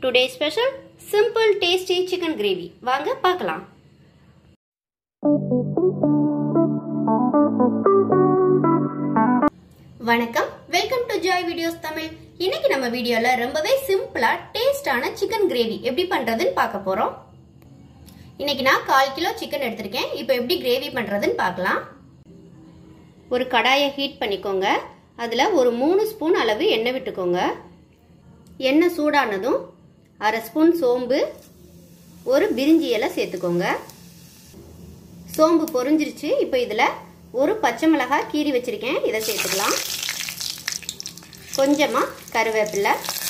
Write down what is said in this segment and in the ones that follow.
today special simple tasty chicken gravy வாங்க பார்க்கலாம் வணக்கம் welcome to Joy videos Tamil இன்னைக்கு நம்ம வீடியோல ரொம்பவே சிம்பிளா டேஸ்டான சிக்கன் கிரேவி எப்படி பண்றதுன்னு பார்க்க போறோம் இன்னைக்கு நான் கால் கிலோ சிக்கன் எடுத்திருக்கேன் இப்போ எப்படி கிரேவி பண்றதுன்னு பார்க்கலாம் ஒரு கடாயை ஹீட் பண்ணிக்கோங்க அதில் ஒரு மூணு ஸ்பூன் அளவு எண்ணெய் விட்டுக்கோங்க எண்ணெய் சூடானதும் அரை ஸ்பூன் சோம்பு ஒரு பிரிஞ்சி இலை சேர்த்துக்கோங்க சோம்பு பொரிஞ்சிருச்சு இப்போ இதில் ஒரு பச்சை மிளகாய் கீறி வச்சுருக்கேன் இதை சேர்த்துக்கலாம் கொஞ்சமாக கருவேப்பிலை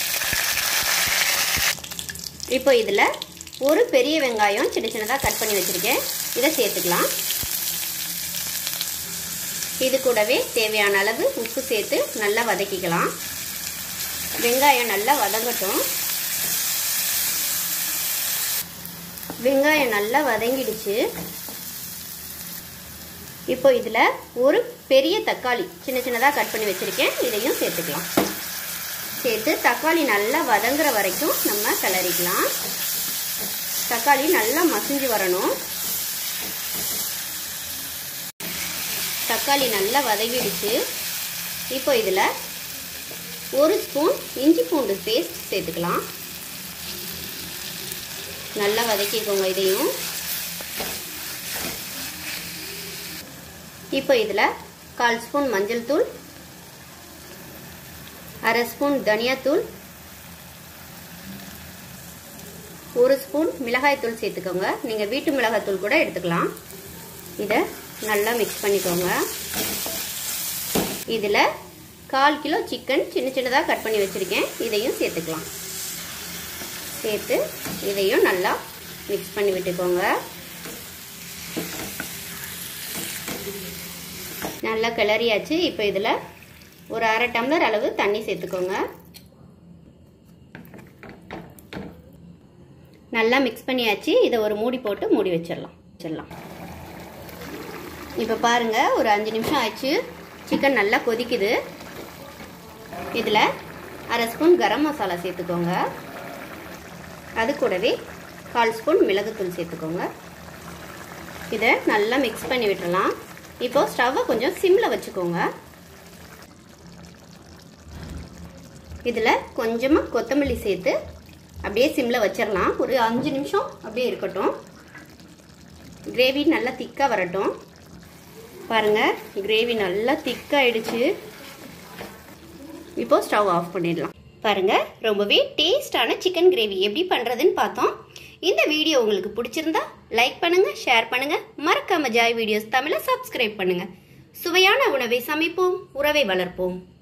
இப்போ இதில் ஒரு பெரிய வெங்காயம் சின்ன சின்னதாக கட் பண்ணி வச்சுருக்கேன் இதை சேர்த்துக்கலாம் இது கூடவே தேவையான அளவு உப்பு சேர்த்து நல்லா வதக்கிக்கலாம் வெங்காயம் நல்லா வதங்கட்டும் வெங்காயம் நல்லா வதங்கிடுச்சு இப்போ இதில் ஒரு பெரிய தக்காளி சின்ன சின்னதாக கட் பண்ணி வச்சுருக்கேன் இதையும் சேர்த்துக்கலாம் சேர்த்து தக்காளி நல்லா வதங்குற வரைக்கும் நம்ம கிளறிக்கலாம் தக்காளி நல்லா மசிஞ்சு வரணும் தக்காளி நல்லா வதங்கிடுச்சு இப்போ இதில் ஒரு ஸ்பூன் இஞ்சி பூண்டு பேஸ்ட் சேர்த்துக்கலாம் நல்லா வதக்கிக்கோங்க இதையும் இப்போ இதில் கால் ஸ்பூன் மஞ்சள் தூள் அரை ஸ்பூன் தனியாத்தூள் ஒரு ஸ்பூன் மிளகாய்த்தூள் சேர்த்துக்கோங்க நீங்கள் வீட்டு மிளகாய்த்தூள் கூட எடுத்துக்கலாம் இதை நல்லா மிக்ஸ் பண்ணிக்கோங்க இதில் கால் கிலோ சிக்கன் சின்ன சின்னதாக கட் பண்ணி வச்சுருக்கேன் இதையும் சேர்த்துக்கலாம் சேர்த்து இதையும் நல்லா மிக்ஸ் பண்ணி விட்டுக்கோங்க நல்லா கிளறியாச்சு இப்போ இதில் ஒரு அரை டம்ளர் அளவு தண்ணி சேர்த்துக்கோங்க நல்லா மிக்ஸ் பண்ணியாச்சு இதை ஒரு மூடி போட்டு மூடி வச்சிடலாம் வச்சிடலாம் இப்போ பாருங்கள் ஒரு அஞ்சு நிமிஷம் ஆச்சு சிக்கன் நல்லா கொதிக்குது இதில் அரை ஸ்பூன் கரம் மசாலா சேர்த்துக்கோங்க அது கூடவே கால் ஸ்பூன் மிளகுத்தூள் சேர்த்துக்கோங்க இதை நல்லா மிக்ஸ் பண்ணி விட்டுறலாம் இப்போ ஸ்டவ்வை கொஞ்சம் சிம்மில் வச்சுக்கோங்க இதில் கொஞ்சமாக கொத்தமல்லி சேர்த்து அப்படியே சிம்மில் வச்சிடலாம் ஒரு அஞ்சு நிமிஷம் அப்படியே இருக்கட்டும் கிரேவி நல்லா திக்காக வரட்டும் பாருங்கள் கிரேவி நல்லா திக்காயிடுச்சு இப்போ ஸ்டவ் ஆஃப் பண்ணிடலாம் பாருங்கள் ரொம்பவே டேஸ்டான சிக்கன் கிரேவி எப்படி பண்ணுறதுன்னு பார்த்தோம் இந்த வீடியோ உங்களுக்கு பிடிச்சிருந்தா லைக் பண்ணுங்க ஷேர் பண்ணுங்க மறக்காம ஜாய் வீடியோஸ் தமிழை சப்ஸ்கிரைப் பண்ணுங்க சுவையான உணவை சமைப்போம் உறவை வளர்ப்போம்